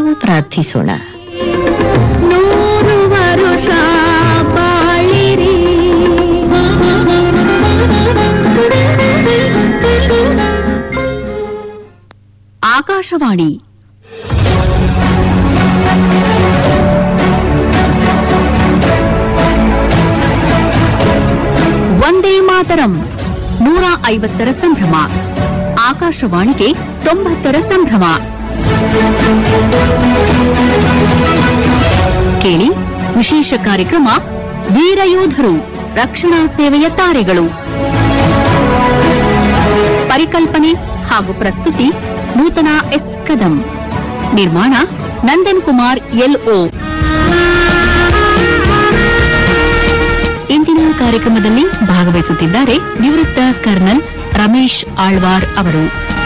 ಎಂದು ಪ್ರಾರ್ಥಿಸೋಣ ನೂರು ವರುಷ ಬಾಳಿರಿ ಆಕಾಶವಾಣಿ ವಂದೇ ಮಾತರಂ ನೂರ ಐವತ್ತರ ಸಂಭ್ರಮ ಆಕಾಶವಾಣಿಗೆ ತೊಂಬತ್ತರ ಸಂಭ್ರಮ ಕೇಳಿ ವಿಶೇಷ ಕಾರ್ಯಕ್ರಮ ವೀರಯೋಧರು ರಕ್ಷಣಾ ಸೇವೆಯ ತಾರೆಗಳು ಪರಿಕಲ್ಪನೆ ಹಾಗೂ ಪ್ರಸ್ತುತಿ ನೂತನ ಎಸ್ ಕದಂ ನಿರ್ಮಾಣ ನಂದನ್ ಕುಮಾರ್ ಎಲ್ಒ ಇಂದಿನ ಕಾರ್ಯಕ್ರಮದಲ್ಲಿ ಭಾಗವಹಿಸುತ್ತಿದ್ದಾರೆ ನಿವೃತ್ತ ಕರ್ನಲ್ ರಮೇಶ್ ಆಳ್ವಾರ್ ಅವರು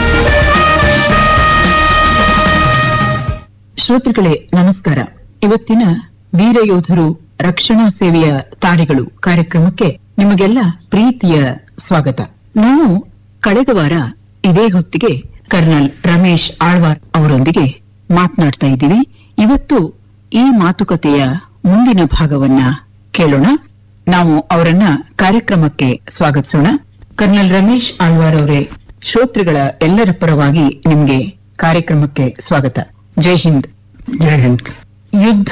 ಶ್ರೋತೃಗಳೇ ನಮಸ್ಕಾರ ಇವತ್ತಿನ ವೀರಯೋಧರು ರಕ್ಷಣಾ ಸೇವೆಯ ತಾರೆಗಳು ಕಾರ್ಯಕ್ರಮಕ್ಕೆ ನಿಮಗೆಲ್ಲ ಪ್ರೀತಿಯ ಸ್ವಾಗತ ನಾವು ಕಳೆದ ವಾರ ಇದೇ ಹೊತ್ತಿಗೆ ಕರ್ನಲ್ ರಮೇಶ್ ಆಳ್ವಾರ್ ಅವರೊಂದಿಗೆ ಮಾತನಾಡ್ತಾ ಇದ್ದೀವಿ ಇವತ್ತು ಈ ಮಾತುಕತೆಯ ಮುಂದಿನ ಭಾಗವನ್ನ ಕೇಳೋಣ ನಾವು ಅವರನ್ನ ಕಾರ್ಯಕ್ರಮಕ್ಕೆ ಸ್ವಾಗತಿಸೋಣ ಕರ್ನಲ್ ರಮೇಶ್ ಆಳ್ವಾರ್ ಅವರೇ ಶ್ರೋತೃಗಳ ಎಲ್ಲರ ಪರವಾಗಿ ನಿಮ್ಗೆ ಕಾರ್ಯಕ್ರಮಕ್ಕೆ ಸ್ವಾಗತ ಜೈ ಹಿಂದ್ ಜೈ ಹಿಂದ್ ಯುದ್ಧ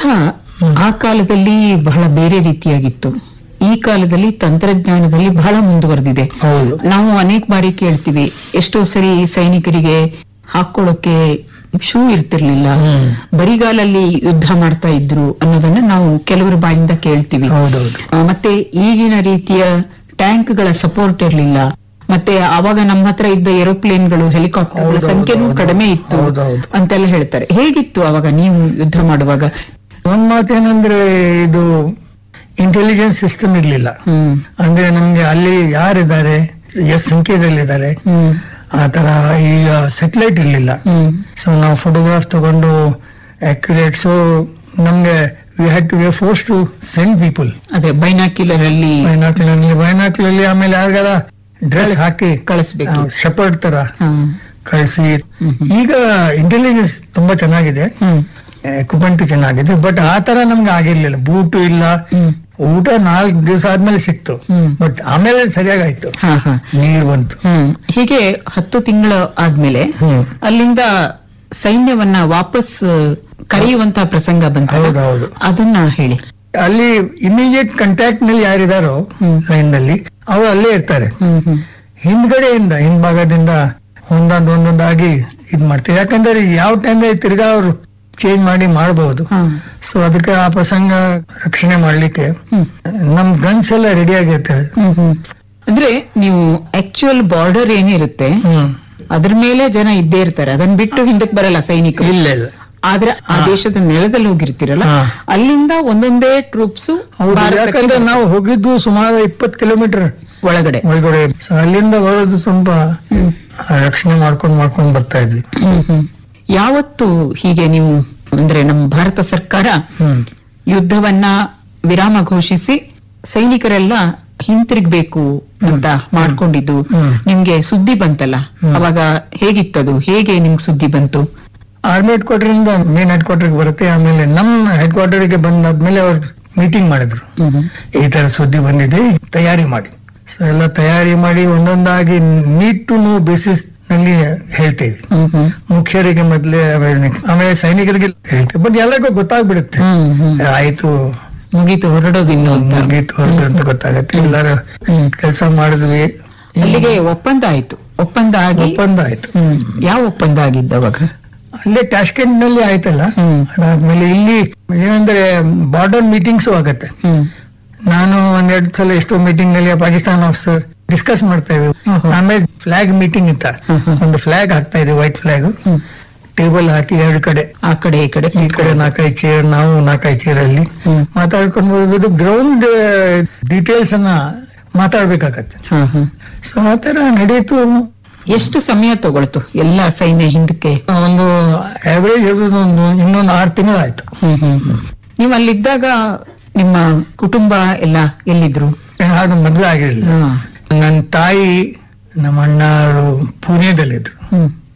ಆ ಕಾಲದಲ್ಲಿ ಬಹಳ ಬೇರೆ ರೀತಿಯಾಗಿತ್ತು ಈ ಕಾಲದಲ್ಲಿ ತಂತ್ರಜ್ಞಾನದಲ್ಲಿ ಬಹಳ ಮುಂದುವರೆದಿದೆ ಹೌದು ನಾವು ಅನೇಕ ಬಾರಿ ಕೇಳ್ತೀವಿ ಎಷ್ಟೋ ಸರಿ ಸೈನಿಕರಿಗೆ ಹಾಕೊಳ್ಳೋಕೆ ಶೂ ಇರ್ತಿರ್ಲಿಲ್ಲ ಹ್ಮ್. ಬರಿಗಾಲಲ್ಲಿ ಯುದ್ಧ ಮಾಡ್ತಾ ಇದ್ರು ಅನ್ನೋದನ್ನ ನಾವು ಕೆಲವರ ಬಾಯಿಂದ ಕೇಳ್ತೀವಿ ಹೌದೌದು ಆ, ಮತ್ತೆ ಈಗಿನ ರೀತಿಯ ಟ್ಯಾಂಕ್ಗಳ ಸಪೋರ್ಟ್ ಇರಲಿಲ್ಲ ಮತ್ತೆ ಆವಾಗ ನಮ್ಮ ಹತ್ರ ಇದ್ದ ಏರೋಪ್ಲೇನ್ಗಳು ಹೆಲಿಕಾಪ್ಟರ್ಗಳ ಹೌದೌದು, ಸಂಖ್ಯೆನೂ ಹೌದು. ಕಡಿಮೆ ಇತ್ತು ಹೌದೌದು. ಅಂತೆಲ್ಲ ಹೇಳ್ತಾರೆ ಹೇಗಿತ್ತು ಅವಾಗ ನೀವು ಯುದ್ಧ ಮಾಡುವಾಗ ಒಂದ್ ಮಾತೇನಂದ್ರೆ ಇದು ಇಂಟೆಲಿಜೆನ್ಸ್ ಸಿಸ್ಟಮ್ ಇರ್ಲಿಲ್ಲ ಹ್ಮ್ ಅಂದ್ರೆ ನಮ್ಗೆ ಅಲ್ಲಿ ಯಾರಿದ್ದಾರೆ ಎಷ್ಟು ಸಂಖ್ಯೆದಲ್ಲಿದ್ದಾರೆ ಹ್ಮ್ ಆ ತರ ಈಗ ಸೆಟಲೈಟ್ ಇರ್ಲಿಲ್ಲ ಹ್ಮ್ ಸೊ ನಾವು ಫೋಟೋಗ್ರಾಫ್ ತಗೊಂಡು ಅಕ್ಯುರೇಟ್ ಸೊ ನಮ್ಗೆ we had to we force to send people ಅದೇ ಬೈನಾಕ್ಯುಲರ್ ಅಲ್ಲಿ ಬೈನಾಕ್ಲಲ್ಲಿ ಬೈನಾಕ್ಲಲ್ಲಿ ಆಮೇಲೆ ಯಾರಿಗಾರ ಡ್ರೆಸ್ ಹಾಕಿ ಕಳಿಸ್ಬೇಕು ಶಪರ್ಡ್ ತರ ಹಾ. ಕಳಿಸಿ ಹ್ಮ್ ಹ್ಮ್. ಈಗ ಇಂಟೆಲಿಜೆನ್ಸ್ ತುಂಬಾ ಚೆನ್ನಾಗಿದೆ ಹ್ಮ್ ಎಕ್ವಿಪ್ಮೆಂಟ್ ಚೆನ್ನಾಗಿದೆ ಬಟ್ ಆ ತರ ನಮ್ಗೆ ಆಗಿರ್ಲಿಲ್ಲ ಬೂಟು ಇಲ್ಲ ಹ್ಮ್ ಊಟ ನಾಲ್ಕು ದಿವಸ ಆದ್ಮೇಲೆ ಸಿಕ್ತು ಹ್ಮ್. ಬಟ್ ಆಮೇಲೆ ಸರಿಯಾಗಾಯ್ತು ಹಾ ಹಾ ನೀರ್ ಬಂತು ಹ್ಮ್ ಹೀಗೆ ಹತ್ತು ತಿಂಗಳು ಆದ್ಮೇಲೆ ಹ್ಮ್ ಅಲ್ಲಿಂದ ಸೈನ್ಯವನ್ನ ವಾಪಸ್ ಕರೆಯುವಂತ ಪ್ರಸಂಗ ಬಂತ ಹೌದೌದು ಅದನ್ನ ಹೇಳಿ ಅಲ್ಲಿ ಇಮಿಡಿಯೇಟ್ ಕಾಂಟ್ಯಾಕ್ಟ್ ನಲ್ಲಿ ಯಾರಿದಾರೋ ಹ್ಮ್. ಲೈನ್ ನಲ್ಲಿ ಅವ್ರು ಅಲ್ಲೇ ಇರ್ತಾರೆ ಹ್ಮ್ ಹ್ಮ್ ಹಿಂದ್ಗಡೆಯಿಂದ ಹಿಂಭಾಗದಿಂದ ಒಂದೊಂದ್ ಒಂದೊಂದಾಗಿ ಇದ್ ಮಾಡ್ತಾರೆ ಯಾಕಂದ್ರೆ ಯಾವ ಟೈಮ್ನಲ್ಲಿ ತಿರ್ಗಾ ಅವ್ರು ಚೇಂಜ್ ಮಾಡಿ ಮಾಡಬಹುದು ಹಾ. ಸೊ ಅದಕ್ಕೆ ಆ ಪ್ರಸಂಗ ರಕ್ಷಣೆ ಮಾಡ್ಲಿಕ್ಕೆ ಹ್ಮ್ ನಮ್ ಗನ್ಸ್ ಎಲ್ಲ ರೆಡಿ ಆಗಿರ್ತವೆ ಹ್ಮ್ ಹ್ಮ್ ಅಂದ್ರೆ ನೀವು ಆಕ್ಚುಯಲ್ ಬಾರ್ಡರ್ ಏನಿರುತ್ತೆ ಹ್ಮ್ ಅದ್ರ ಮೇಲೆ ಜನ ಇದ್ದೇ ಇರ್ತಾರೆ ಅದನ್ನ ಬಿಟ್ಟು ಹಿಂದಕ್ಕೆ ಬರಲ್ಲ ಸೈನಿಕರು ಇಲ್ಲ ಇಲ್ಲ ಆದ್ರೆ ಆ ದೇಶದ ನೆಲದಲ್ಲಿ ಹೋಗಿರ್ತೀರಲ್ಲ ಹಾ. ಅಲ್ಲಿಂದ ಒಂದೊಂದೇ ಟ್ರೂಪ್ಸ್ ಹೌದು ಯಾಕಂದ್ರೆ ನಾವು ಹೋಗಿದ್ದು ಸುಮಾರು ಇಪ್ಪತ್ತು ಕಿಲೋಮೀಟರ್ ಒಳಗಡೆ ಒಳಗಡೆ So ಅಲ್ಲಿಂದ ಬರೋದು ಸ್ವಲ್ಪ ಹ್ಮ್. ರಕ್ಷಣೆ ಮಾಡ್ಕೊಂಡ್ ಮಾಡ್ಕೊಂಡ್ ಬರ್ತಾ ಇದ್ವಿ ಹ್ಮ್ ಹ್ಮ್. ಯಾವತ್ತು ಹೀಗೆ ನೀವು ಅಂದ್ರೆ ನಮ್ಮ ಭಾರತ ಸರ್ಕಾರ ಹ್ಮ್ ಯುದ್ಧವನ್ನ ವಿರಾಮ ಘೋಷಿಸಿ ಸೈನಿಕರೆಲ್ಲ ಹಿಂತಿರುಗ್ಬೇಕು ಅಂತ ಮಾಡ್ಕೊಂಡಿದ್ದು ಹ್ಮ್. ನಿಮ್ಗೆ ಸುದ್ದಿ ಬಂತಲ್ಲ ಹ್ಮ್. ಅವಾಗ ಹೇಗಿತ್ತದು ಹೇಗೆ ನಿಮ್ಗೆ ಸುದ್ದಿ ಬಂತು ಆರ್ಮಿ ಹೆಡ್ ಕ್ವಾರ್ಟರ್ ಇಂದ ಮೇನ್ ಹೆಡ್ ಕ್ವಾರ್ಟರ್ ಬರುತ್ತೆ ಆಮೇಲೆ ನಮ್ಮ ಹೆಡ್ ಕ್ವಾರ್ಟರ್ ಗೆ ಬಂದಾದ್ಮೇಲೆ ಅವ್ರು ಮೀಟಿಂಗ್ ಮಾಡಿದ್ರು ಈ ತರ ಸುದ್ದಿ ಬಂದಿದೆ ತಯಾರಿ ಮಾಡಿ ಸೊ ಎಲ್ಲ ತಯಾರಿ ಮಾಡಿ ಒಂದೊಂದಾಗಿ ನೀಡ್ ಟು ನೋ ಬೇಸಿಸ್ ನಲ್ಲಿ ಹೇಳ್ತೇವೆ ಹ್ಮ್ ಹ್ಮ್. ಮುಖ್ಯರಿಗೆ ಮೊದ್ಲೇ ಆಮೇಲೆ ಆಮೇಲೆ ಸೈನಿಕರಿಗೆ ಹೇಳ್ತೇವೆ ಬಟ್ ಎಲ್ಲರಿಗೂ ಗೊತ್ತಾಗ್ಬಿಡುತ್ತೆ ಹ್ಮ್ ಹ್ಮ್. ಆಯ್ತು ಮುಗೀತು ಹೊರಡೋದಿನ್ನು ಅಂತ ಮುಗೀತು ಹೊರಟು ಅಂತ ಗೊತ್ತಾಗತ್ತೆ ಎಲ್ಲರೂ ಹ್ಮ್. ಕೆಲಸ ಮಾಡಿದ್ವಿ ಅಲ್ಲಿಗೆ ಒಪ್ಪಂದ ಆಯ್ತು ಒಪ್ಪಂದ ಆಗಿ ಒಪ್ಪಂದ ಆಯ್ತು ಹ್ಮ್. ಯಾವ ಒಪ್ಪಂದ ಆಗಿದ್ದ ಅವಾಗ ಅಲ್ಲೇ ಟ್ಯಾಶ್ಕೆಂಟ್ ನಲ್ಲಿ ಆಯ್ತಲ್ಲ ಹ್ಮ್. ಅದಾದ್ಮೇಲೆ ಇಲ್ಲಿ ಏನಂದ್ರೆ ಬಾರ್ಡರ್ ಮೀಟಿಂಗ್ಸ್ ಆಗತ್ತೆ ಹ್ಮ್ ನಾನು ಒಂದೆರಡು ಸಲ ಎಷ್ಟೋ ಮೀಟಿಂಗ್ ನಲ್ಲಿ ಪಾಕಿಸ್ತಾನ ಆಫೀಸರ್ ಡಿಸ್ಕಸ್ ಮಾಡ್ತಾ ಇದ್ವಿ ಹ್ಮ್. ಆಮೇಲೆ ಫ್ಲಾಗ್ ಮೀಟಿಂಗ್ ಇತ್ತ ಹ್ಮ್, ಹ್ಮ್. ಒಂದು ಫ್ಲಾಗ್ ಹಾಕ್ತಾ ಇದೆ ವೈಟ್ ಫ್ಲಾಗ್ ಹ್ಮ್. ಟೇಬಲ್ ಹಾಕಿ ಎರಡು ಕಡೆ ಆ ಕಡೆ ಈ ಕಡೆ ಈ ಕಡೆ ನಾಲ್ಕೈದು ಚೇರ್ ನಾವು ನಾಲ್ಕೈದು ಚೇರ್ ಅಲ್ಲಿ ಹ್ಮ್. ಮಾತಾಡ್ಕೊಂಡು ಹೋಗೋದು ಗ್ರೌಂಡ್ ಡೀಟೇಲ್ಸ್ ಅನ್ನ ಮಾತಾಡ್ಬೇಕಾಗತ್ತೆ ಹಾ ಹಾ ಸೊ ಆತರ ನಡೀತು ಎಷ್ಟು ಸಮಯ ತಗೊಳ್ತು ಎಲ್ಲ ಸೈನ್ಯ ಹಿಂದಕ್ಕೆ ಒಂದು ಆವರೇಜ್ ಒಂದು ಇನ್ನೊಂದು ಆರು ತಿಂಗಳು ಆಯ್ತು ಹ್ಮ್ ಹ್ಮ್ ಹ್ಮ್. ನೀವು ಅಲ್ಲಿದ್ದಾಗ ನಿಮ್ಮ ಕುಟುಂಬ ಎಲ್ಲ ಎಲ್ಲಿದ್ರು ಅದು ಮದ್ವೆ ಆಗಿರಲಿಲ್ಲ ಹಾ. ನನ್ನ ತಾಯಿ ನಮ್ಮ ಅಣ್ಣರು ಪುಣೆದಲ್ಲಿದ್ರು ಹ್ಮ್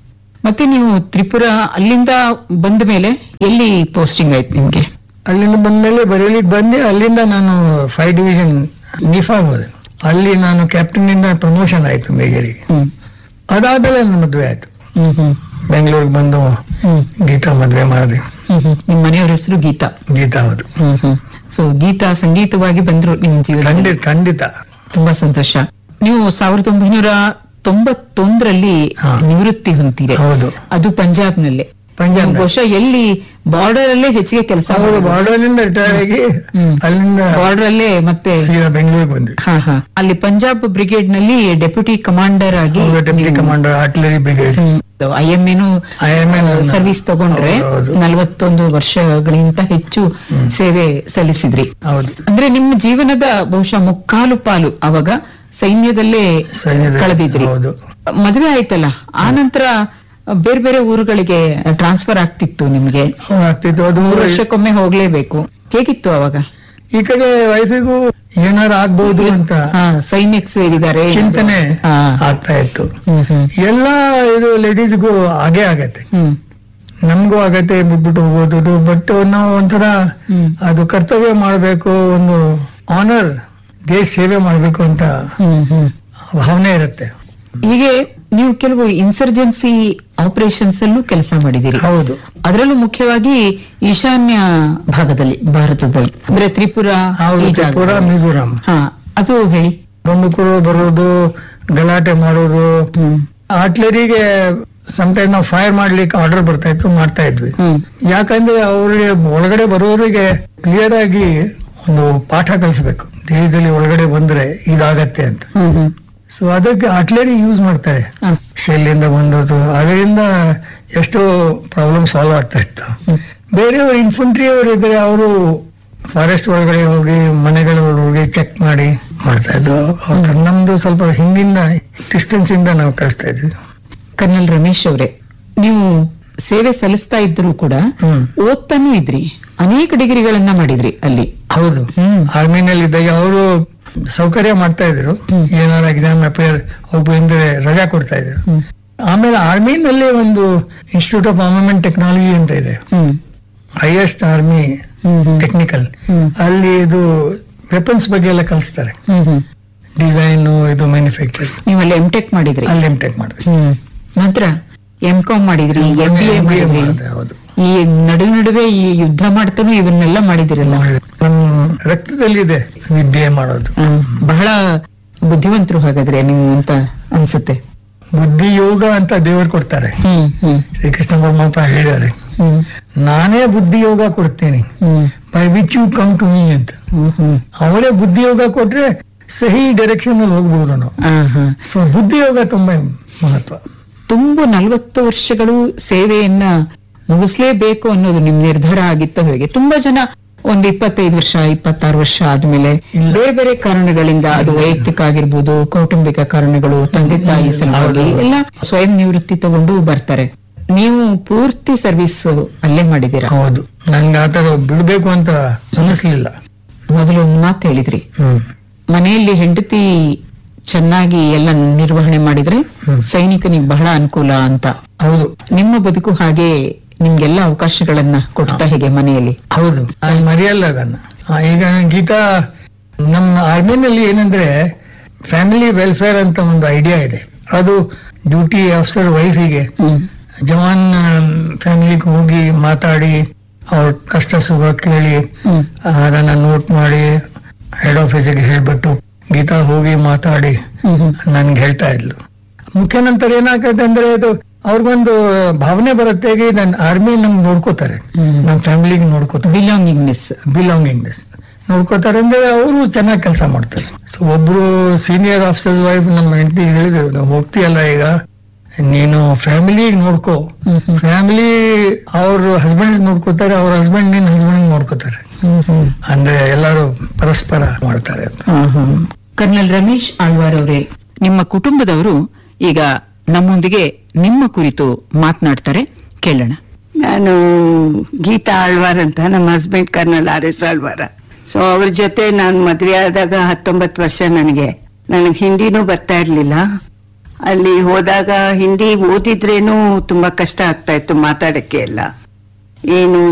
ಮತ್ತೆ ನೀವು ತ್ರಿಪುರ ಅಲ್ಲಿಂದ ಬಂದ ಮೇಲೆ ಎಲ್ಲಿ ಪೋಸ್ಟಿಂಗ್ ಆಯ್ತು ನಿಮ್ಗೆ ಅಲ್ಲಿಂದ ಬಂದ್ಮೇಲೆ ಬರೇಲಿಗೆ ಬಂದೆ ಅಲ್ಲಿಂದ ನಾನು ಫೈವ್ ಡಿವಿಷನ್ ನಿಫಾ ಹೋದೆ ಅಲ್ಲಿ ನಾನು ಕ್ಯಾಪ್ಟನ್ ಇಂದ ಪ್ರಮೋಷನ್ ಆಯ್ತು ಮೇಜರಿಗೆ ಹ್ಮ್ ಅದಾದ್ಮೇಲೆ ನನ್ನ ಮದುವೆ ಆಯ್ತು ಹ್ಮ್ ಹ್ಮ್ ಬೆಂಗಳೂರಿಗೆ ಬಂದು ಹ್ಮ್ ಗೀತಾ ಮದುವೆ ಮಾಡಿದೆ ಹ್ಮ್ ಹ್ಮ್ ನಿಮ್ ಮನೆಯವ್ರ ಹೆಸರು ಗೀತಾ ಗೀತಾ ಹೌದು ಹ್ಮ್ ಹ್ಮ್ ಸೊ ಗೀತಾ ಸಂಗೀತವಾಗಿ ಬಂದ್ರು ನಿಮ್ ಜೀವನ ಖಂಡಿತ ಖಂಡಿತ ತುಂಬಾ ಸಂತೋಷ ನೀವು ಸಾವಿರದ ಒಂಬೈನೂರ ತೊಂಬತ್ತೊಂದರಲ್ಲಿ ಹಾ. ನಿವೃತ್ತಿ ಹೊಂತೀರಿ ಹೌದು ಅದು ಪಂಜಾಬ್ನಲ್ಲೇ ಪಂಜಾಬ್ ನೀವು ಬಹುಶಃ ಎಲ್ಲಿ ಬಾರ್ಡರ್ ಅಲ್ಲೇ ಹೆಚ್ಚಿಗೆ ಕೆಲಸ ಹೌದು ಬಾರ್ಡರ್ನಿಂದ ರಿಟೈರ್ ಆಗಿ ಹ್ಮ್. ಅಲ್ಲಿಂದ ಬಾರ್ಡರ್ ಅಲ್ಲೇ ಮತ್ತೆ ಸೀದಾ ಬೆಂಗಳೂರಿಗೆ ಬಂದ್ವಿ ಹಾ ಹಾ ಅಲ್ಲಿ ಪಂಜಾಬ್ ಬ್ರಿಗೇಡ್ ನಲ್ಲಿ ಡೆಪ್ಯೂಟಿ ಕಮಾಂಡರ್ ಆಗಿ deputy commander artillery brigade I M ಏನು IMN ಸರ್ವಿಸ್ ತಗೊಂಡ್ರೆ ಹೌದು, ಹೌದು. ನಲವತ್ತೊಂದು ವರ್ಷಗಳಿಗಿಂತ ಹೆಚ್ಚು ಸೇವೆ ಸಲ್ಲಿಸಿದ್ರಿ ಹೌದು ಅಂದ್ರೆ ನಿಮ್ಮ ಜೀವನದ ಬಹುಶಃ ಮುಕ್ಕಾಲು ಪಾಲು ಅವಾಗ ಸೈನ್ಯದಲ್ಲೇ ಸೈನ್ಯದಲ್ಲಿ, ಕಳೆದಿದ್ರಿ ಹೌದು. ಮದುವೆ ಆಯ್ತಲ್ಲ ಆ ನಂತರ ಬೇರೆ ಬೇರೆ ಊರುಗಳಿಗೆ ಟ್ರಾನ್ಸ್ಫರ್ ಆಗ್ತಿತ್ತು ನಿಮ್ಗೆ ಹೌದು, ಆಗ್ತಿತ್ತು ಅದು ಮೂರು ವರ್ಷಕ್ಕೊಮ್ಮೆ ಹೋಗ್ಲೇಬೇಕು ಹೇಗಿತ್ತು ಅವಾಗ ಈ ಕಡೆ ವೈಫಿಗೂ ಏನಾರು ಆಗ್ಬಹುದು ಅಂತ ಹಾ ಸೈನ್ಯಕ್ಕೆ ಸೇರಿದ್ದಾರೆ ಚಿಂತನೆ ಹಾ. ಆಗ್ತಾ ಇತ್ತು ಹ್ಮ್ ಹ್ಮ್ ಎಲ್ಲಾ ಇದು ಲೇಡೀಸ್ಗೂ ಹಾಗೆ ಆಗತ್ತೆ ಹ್ಮ್ ನಮಗೂ ಆಗತ್ತೆ ಬಿಟ್ಬಿಟ್ಟು ಹೋಗೋದು ಬಟ್ ನಾವು ಒಂಥರ ಹ್ಮ್ ಅದು ಕರ್ತವ್ಯ ಮಾಡಬೇಕು ಒಂದು ಆನರ್ ದೇಶ ಸೇವೆ ಮಾಡಬೇಕು ಅಂತ ಹ್ಮ್ ಹ್ಮ್ ಭಾವನೆ ಇರುತ್ತೆ ಹೀಗೆ ನೀವು ಕೆಲವು ಇನ್ಸರ್ಜೆನ್ಸಿ ಆಪರೇಷನ್ಸ್ ಅಲ್ಲೂ ಕೆಲಸ ಮಾಡಿದಿರಿ ಹೌದು ಅದರಲ್ಲೂ ಮುಖ್ಯವಾಗಿ ಈಶಾನ್ಯ ಭಾಗದಲ್ಲಿ ಭಾರತದಲ್ಲಿ ಅಂದ್ರೆ ತ್ರಿಪುರ ಹೌದು ಈ ಜಾಗ. ತ್ರಿಪುರ ಮಿಜೋರಾಂ ಹಾ ಅದು ಹೇಳಿ ಬಂದೂಕರು ಬರೋದು ಗಲಾಟೆ ಮಾಡೋದು ಹ್ಮ್ ಆರ್ಟ್ಲರಿಗೆ ಸಮಟೈಮ್ ನಾವು ಫೈರ್ ಮಾಡ್ಲಿಕ್ಕೆ ಆರ್ಡರ್ ಬರ್ತಾ ಇತ್ತು ಮಾಡ್ತಾ ಇದ್ವಿ ಹ್ಮ್ ಯಾಕಂದ್ರೆ ಅವರಿಗೆ ಒಳಗಡೆ ಬರೋರಿಗೆ ಕ್ಲಿಯರ್ ಆಗಿ ಒಂದು ಪಾಠ ಕಲಿಸ್ಬೇಕು ದೇಶದಲ್ಲಿ ಒಳಗಡೆ ಬಂದ್ರೆ ಇದಾಗತ್ತೆ ಅಂತ ಹ್ಮ್ ಹ್ಮ್ ಸೊ ಅದಕ್ಕೆ ಆರ್ಟ್ಲರಿ ಯೂಸ್ ಮಾಡ್ತಾರೆ ಹಾ. ಶೆಲ್ಲಿಂದ ಬಂದದ್ದು ಅದರಿಂದ ಎಷ್ಟೋ ಪ್ರಾಬ್ಲಮ್ ಸಾಲ್ವ್ ಆಗ್ತಾ ಇತ್ತು ಹ್ಮ್. ಬೇರೆಯವರು ಇನ್ಫಂಟ್ರಿ ಅವರು ಇದ್ರೆ ಅವರು ಫಾರೆಸ್ಟ್ ಒಳಗಡೆ ಹೋಗಿ ಮನೆಗಳ ಹೋಗಿ ಚೆಕ್ ಮಾಡಿ ಮಾಡ್ತಾ ಇದ್ರು ಅವ್ರು ನಮ್ದು ಸ್ವಲ್ಪ ಹಿಂದಿನ ಡಿಸ್ಟೆನ್ಸ್ ಇಂದ ನಾವು ಕಳಿಸ್ತಾ ಇದ್ವಿ ಕರ್ನಲ್ ರಮೇಶ್ ಅವರೇ ನೀವು ಸೇವೆ ಸಲ್ಲಿಸ್ತಾ ಇದ್ರು ಕೂಡ ಹ್ಮ್ ಓದ್ತಾನೂ ಇದ್ರಿ ಅನೇಕ ಡಿಗ್ರಿಗಳನ್ನ ಮಾಡಿದ್ರಿ ಅಲ್ಲಿ ಹೌದು ಹ್ಮ್ ಆರ್ಮಿನಲ್ಲಿ ಇದ್ದಾಗ ಅವರು ಸೌಕರ್ಯ ಮಾಡ್ತಾ ಇದ್ರು ಹ್ಮ್. ಏನಾರ ಎಕ್ಸಾಮ್ ಅಪೇರ್ ಹೋಗು ಅಂದ್ರೆ ರಜಾ ಕೊಡ್ತಾ ಇದ್ರು ಹ್ಮ್ ಆಮೇಲೆ ಆರ್ಮಿನಲ್ಲಿ ಒಂದು ಇನ್ಸ್ಟಿಟ್ಯೂಟ್ ಆಫ್ ಆರ್ಮಮೆಂಟ್ ಟೆಕ್ನಾಲಜಿ ಅಂತ ಇದೆ ಹ್ಮ್ ಹೈಯೆಸ್ಟ್ ಆರ್ಮಿ ಹ್ಮ್ ಹ್ಮ್ ಟೆಕ್ನಿಕಲ್ ಹ್ಮ್. ಅಲ್ಲಿ ಇದು ವೆಪನ್ಸ್ ಬಗ್ಗೆ ಎಲ್ಲ ಕಲಿಸ್ತಾರೆ ಹ್ಮ್ ಹ್ಮ್ ಡಿಸೈನ್ ಇದು ಮ್ಯಾನುಫ್ಯಾಕ್ಚರ್ ನೀವು ಅಲ್ಲಿ ಎಂ ಟೆಕ್ ಮಾಡಿದ್ರಿ ಅಲ್ಲಿ ಎಂ ಟೆಕ್ ಮಾಡಿದ್ವಿ ಹ್ಮ್ ನಂತರ ಎಂ ಕಾಮ್ ಮಾಡಿದ್ರಿ ಎಂ ಬಿ ಎ MBA ಮಾಡಿದ್ರಿ ಮಾಡಿದೆ, ಹೌದು ಈ ನಡು ನಡುವೆ ಈ ಯುದ್ಧ ಮಾಡ್ತಾನು ಇವನ್ನೆಲ್ಲ ಮಾಡಿದಿರಲ್ಲ ಮಾಡಿದೆ. ನಮ್ಮ ರಕ್ತದಲ್ಲಿದೆ ವಿದ್ಯೆ ಮಾಡೋದು ಹ್ಮ್. ಬಹಳ ಬುದ್ಧಿವಂತರು ಹಾಗಾದ್ರೆ ನೀವು ಅಂತ ಅನ್ಸುತ್ತೆ ಬುದ್ಧಿ ಯೋಗ ಅಂತ ದೇವರು ಕೊಡ್ತಾರೆ ಹ್ಮ್ ಹ್ಮ್ ಶ್ರೀಕೃಷ್ಣ ಪರಮಾತ್ಮ ಹೇಳಿದ್ದಾರೆ ಹ್ಮ್ ನಾನೇ ಬುದ್ಧಿ ಯೋಗ ಕೊಡ್ತೇನೆ hmm by which you come to me ಅಂತ ಹ್ಮ್ ಹ್ಮ್ ಅವಳೇ ಬುದ್ಧಿ ಯೋಗ ಕೊಟ್ರೆ ಸಹಿ ಡೈರೆಕ್ಷನ್ ಅಲ್ಲಿ ಹೋಗ್ಬಹುದು ನಾವು ಆ, ಹಾ. ಸೊ ಬುದ್ಧಿ ಯೋಗ ತುಂಬಾ ಮಹತ್ವ ತುಂಬಾ ನಲವತ್ತು ವರ್ಷಗಳು ಸೇವೆಯನ್ನ ಮುಗಿಸ್ಲೇಬೇಕು ಅನ್ನೋದು ನಿಮ್ ನಿರ್ಧಾರ ಆಗಿತ್ತ ಹೇಗೆ ತುಂಬಾ ಜನ ಒಂದು ಇಪ್ಪತ್ತೈದು ವರ್ಷ ಇಪ್ಪತ್ತಾರು ವರ್ಷ ಆದ್ಮೇಲೆ ಇಲ್ಲ. ಬೇರೆ ಬೇರೆ ಕಾರಣಗಳಿಂದ ಅದು ವೈಯಕ್ತಿಕ ಆಗಿರ್ಬೋದು ಕೌಟುಂಬಿಕ ಕಾರಣಗಳು ತಂದೆ ತಾಯಿ ಸಲುವಾಗಿ ಹೌದು. ಎಲ್ಲ ಸ್ವಯಂ ನಿವೃತ್ತಿ ತಗೊಂಡು ಬರ್ತಾರೆ ನೀವು ಪೂರ್ತಿ ಸರ್ವಿಸ್ ಅಲ್ಲೇ ಮಾಡಿದ್ದೀರಾ ಹೌದು ನನ್ಗೆ ಆತರ ಬಿಡ್ಬೇಕು ಅಂತ ಅನಿಸ್ಲಿಲ್ಲ ಮೊದಲು ಒಂದು ಮಾತು ಹೇಳಿದ್ರಿ ಹ್ಮ್ ಮನೆಯಲ್ಲಿ ಹೆಂಡತಿ ಚೆನ್ನಾಗಿ ಎಲ್ಲ ನಿರ್ವಹಣೆ ಮಾಡಿದ್ರೆ ಹ್ಮ್. ಸೈನಿಕನಿಗೆ ಬಹಳ ಅನುಕೂಲ ಅಂತ ಹೌದು ನಿಮ್ಮ ಬದುಕು ಹಾಗೆ ನಿಮ್ಗೆಲ್ಲ ಅವಕಾಶಗಳನ್ನ ಕೊಡ್ತಾ ಹೇಗೆ ಮನೆಯಲ್ಲಿ ಹೌದು ನಾನು ಮರೆಯಲ್ಲ ಅದನ್ನ ಆ, ಈಗ ಗೀತಾ ನಮ್ಮ ಆರ್ಮಿನಲ್ಲಿ ಏನಂದ್ರೆ ಫ್ಯಾಮಿಲಿ ವೆಲ್ಫೇರ್ ಅಂತ ಒಂದು ಐಡಿಯಾ ಇದೆ ಅದು ಡ್ಯೂಟಿ ಆಫೀಸರ್ ವೈಫಿಗೆ ಹ್ಮ್ ಜವಾನ್ ಫ್ಯಾಮಿಲಿಗೆ ಹೋಗಿ ಮಾತಾಡಿ ಅವ್ರ ಕಷ್ಟ ಸುಖ ಕೇಳಿ ಹ್ಮ್ ಅದನ್ನ ನೋಟ್ ಮಾಡಿ ಹೆಡ್ ಆಫೀಸಿಗೆ ಹೇಳ್ಬಿಟ್ಟು ಗೀತಾ ಹೋಗಿ ಮಾತಾಡಿ ಹ್ಮ್ ಹ್ಮ್ ನನ್ಗೆ ಹೇಳ್ತಾ ಇದ್ಲು ಮುಖ್ಯ ನಂತರ ಏನಾಗುತ್ತೆ ಅಂದ್ರೆ ಅದು ಅವ್ರಿಗೊಂದು ಭಾವನೆ ಬರುತ್ತೆ ಈಗ ನನ್ನ ಆರ್ಮಿ ನಮ್ಗೆ ನೋಡ್ಕೋತಾರೆ ಹ್ಮ್. ನಮ್ಮ ಫ್ಯಾಮಿಲಿಗೆ ನೋಡ್ಕೋತಾರೆ ಬಿಲಾಂಗಿಂಗ್ನೆಸ್ ಬಿಲಾಂಗಿಂಗ್ನೆಸ್ ನೋಡ್ಕೋತಾರೆ ಅಂದ್ರೆ ಅವರು ಚೆನ್ನಾಗಿ ಕೆಲಸ ಮಾಡ್ತಾರೆ ಸೊ ಒಬ್ರು ಸೀನಿಯರ್ ಆಫೀಸರ್ ವೈಫ್ ನಮ್ಮ ಹೆಂಡತಿ ಹೇಳಿದ್ರು ನಾವು ಹೋಗ್ತೀಯಲ್ಲ ಈಗ ನೀನು ಫ್ಯಾಮಿಲಿಗೆ ನೋಡ್ಕೋ ಹ್ಮ್ ಹ್ಮ್ ಫ್ಯಾಮಿಲಿ ಅವ್ರ ಹಸ್ಬೆಂಡ್ ನೋಡ್ಕೋತಾರೆ ಅವ್ರ ಹಸ್ಬೆಂಡ್ ನಿನ್ ಹಸ್ಬೆಂಡ್ ನೋಡ್ಕೋತಾರೆ ಹ್ಮ್ ಹ್ಮ್ ಅಂದ್ರೆ ಎಲ್ಲರೂ ಪರಸ್ಪರ ಮಾಡ್ತಾರೆ ಅಂತ ಹಾ, ಹಾ. ಕರ್ನಲ್ ರಮೇಶ್ ಆಳ್ವಾರ್ ಅವರೇ ನಿಮ್ಮ ಕುಟುಂಬದವರು ಈಗ ನಮ್ಮೊಂದಿಗೆ ನಿಮ್ಮ ಕುರಿತು ಮಾತನಾಡ್ತಾರೆ ಕೇಳೋಣ ನಾನು ಗೀತಾ ಆಳ್ವಾರ್ ಅಂತ ನಮ್ಮ husband colonel R S Alvar so ಅವ್ರ ಜೊತೆ ನಾನು ಮದ್ವೆ ಆದಾಗ ಹತ್ತೊಂಬತ್ತು ವರ್ಷ ನನಗೆ ನನಗೆ ಹಿಂದಿನೂ ಬರ್ತಾ ಇರ್ಲಿಲ್ಲ ಅಲ್ಲಿ ಹೋದಾಗ ಹಿಂದಿ ಓದಿದ್ರೇನು ತುಂಬಾ ಕಷ್ಟ ಆಗ್ತಾ ಇತ್ತು ಮಾತಾಡಕ್ಕೆ ಎಲ್ಲ ಏನು